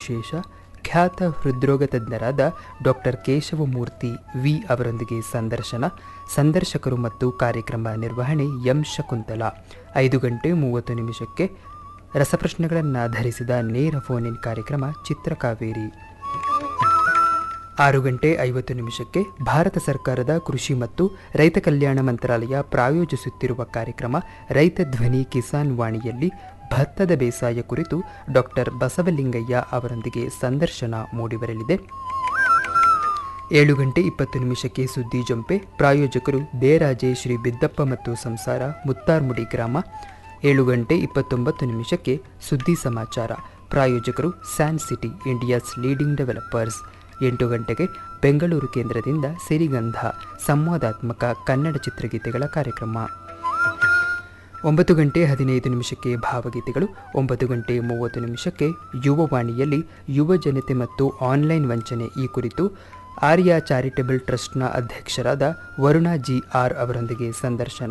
ವಿಶೇಷ ಖ್ಯಾತ ಹೃದ್ರೋಗ ತಜ್ಞರಾದ ಡಾಕ್ಟರ್ ಕೇಶವಮೂರ್ತಿ ವಿ ಅವರೊಂದಿಗೆ ಸಂದರ್ಶನ ಸಂದರ್ಶಕರು ಮತ್ತು ಕಾರ್ಯಕ್ರಮ ನಿರ್ವಹಣೆ ಎಂ ಶಕುಂತಲ ಐದು ಗಂಟೆ ಮೂವತ್ತು ನಿಮಿಷಕ್ಕೆ ರಸಪ್ರಶ್ನೆಗಳನ್ನು ಆಧರಿಸಿದ ನೇರ ಫೋನ್ ಇನ್ ಕಾರ್ಯಕ್ರಮ ಚಿತ್ರಕಾವೇರಿ ಆರು ಗಂಟೆ ಐವತ್ತು ನಿಮಿಷಕ್ಕೆ ಭಾರತ ಸರ್ಕಾರದ ಕೃಷಿ ಮತ್ತು ರೈತ ಕಲ್ಯಾಣ ಮಂತ್ರಾಲಯ ಪ್ರಾಯೋಜಿಸುತ್ತಿರುವ ಕಾರ್ಯಕ್ರಮ ರೈತ ಧ್ವನಿ ಕಿಸಾನ್ ವಾಣಿಯಲ್ಲಿ ಭತ್ತದ ಬೇಸಾಯ ಕುರಿತು ಡಾಕ್ಟರ್ ಬಸವಲಿಂಗಯ್ಯ ಅವರೊಂದಿಗೆ ಸಂದರ್ಶನ ಮೂಡಿಬರಲಿದೆ ಏಳು ಗಂಟೆ ಇಪ್ಪತ್ತು ನಿಮಿಷಕ್ಕೆ ಸುದ್ದಿ ಜಂಪೆ ಪ್ರಾಯೋಜಕರು ದೇರಾಜೆ ಶ್ರೀ ಬಿದ್ದಪ್ಪ ಮತ್ತು ಸಂಸಾರ ಮುತ್ತಾರ್ಮುಡಿ ಗ್ರಾಮ ಏಳು ಗಂಟೆ ಇಪ್ಪತ್ತೊಂಬತ್ತು ನಿಮಿಷಕ್ಕೆ ಸುದ್ದಿ ಸಮಾಚಾರ ಪ್ರಾಯೋಜಕರು San City India's leading developers ಎಂಟು ಗಂಟೆಗೆ ಬೆಂಗಳೂರು ಕೇಂದ್ರದಿಂದ ಸಿರಿಗಂಧ ಸಂವಾದಾತ್ಮಕ ಕನ್ನಡ ಚಿತ್ರಗೀತೆಗಳ ಕಾರ್ಯಕ್ರಮ ಒಂಬತ್ತು ಗಂಟೆ ಹದಿನೈದು ನಿಮಿಷಕ್ಕೆ ಭಾವಗೀತೆಗಳು ಒಂಬತ್ತು ಗಂಟೆ ಮೂವತ್ತು ನಿಮಿಷಕ್ಕೆ ಯುವವಾಣಿಯಲ್ಲಿ ಯುವ ಜನತೆ ಮತ್ತು ಆನ್ಲೈನ್ ವಂಚನೆ ಈ ಕುರಿತು ಆರ್ಯ ಚಾರಿಟಬಲ್ ಟ್ರಸ್ಟ್ನ ಅಧ್ಯಕ್ಷರಾದ ವರುಣಾ ಜಿ ಆರ್ ಅವರೊಂದಿಗೆ ಸಂದರ್ಶನ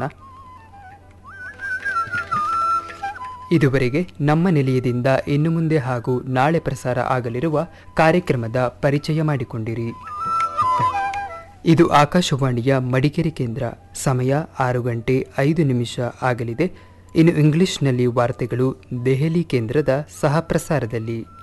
ಇದುವರೆಗೆ ನಮ್ಮ ನಿಲಯದಿಂದ ಇನ್ನು ಮುಂದೆ ಹಾಗೂ ನಾಳೆ ಪ್ರಸಾರ ಆಗಲಿರುವ ಕಾರ್ಯಕ್ರಮದ ಪರಿಚಯ ಮಾಡಿಕೊಂಡಿರಿ ಇದು ಆಕಾಶವಾಣಿಯ ಮಡಿಕೇರಿ ಕೇಂದ್ರ ಸಮಯ ಆರು ಗಂಟೆ ಐದು ನಿಮಿಷ ಆಗಲಿದೆ ಇನ್ನು ಇಂಗ್ಲಿಷ್ನಲ್ಲಿ ವಾರ್ತೆಗಳು ದೆಹಲಿ ಕೇಂದ್ರದ ಸಹ ಪ್ರಸಾರದಲ್ಲಿ